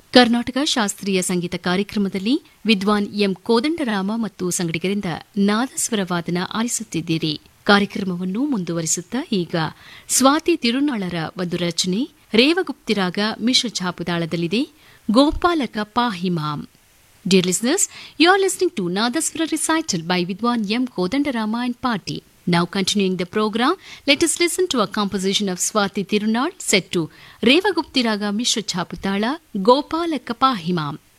ಕರ್ನಾಟಕ ಶಾಸ್ತ್ರೀಯ ಸಂಗೀತ ಕಾರ್ಯಕ್ರಮದಲ್ಲಿ ವಿದ್ವಾನ್ ಎಂ ಕೋದಂಡರಾಮ ಮತ್ತು ಸಂಗಡಿಗರಿಂದ ನಾದಸ್ವರ ವಾದನ ಆಲಿಸುತ್ತಿದ್ದೀರಿ ಕಾರ್ಯಕ್ರಮವನ್ನು ಮುಂದುವರಿಸುತ್ತಾ ಈಗ ಸ್ವಾತಿ ತಿರುನಾಳರ ಒಂದು ರಚನೆ ರೇವಗುಪ್ತಿರಾಗ ಮಿಶ್ರ ಛಾಪುದಾಳದಲ್ಲಿದೆ ಗೋಪಾಲಕ ಪಾಹಿಮಾಂ Dear listeners, you are listening to Nadaswara recital by Vidwan M. Kodandarama and Party. Now continuing the program, let us listen to a composition of Swati Tirunal set to Revagupti Raga Mishra Chaputala Gopala Kapahimam.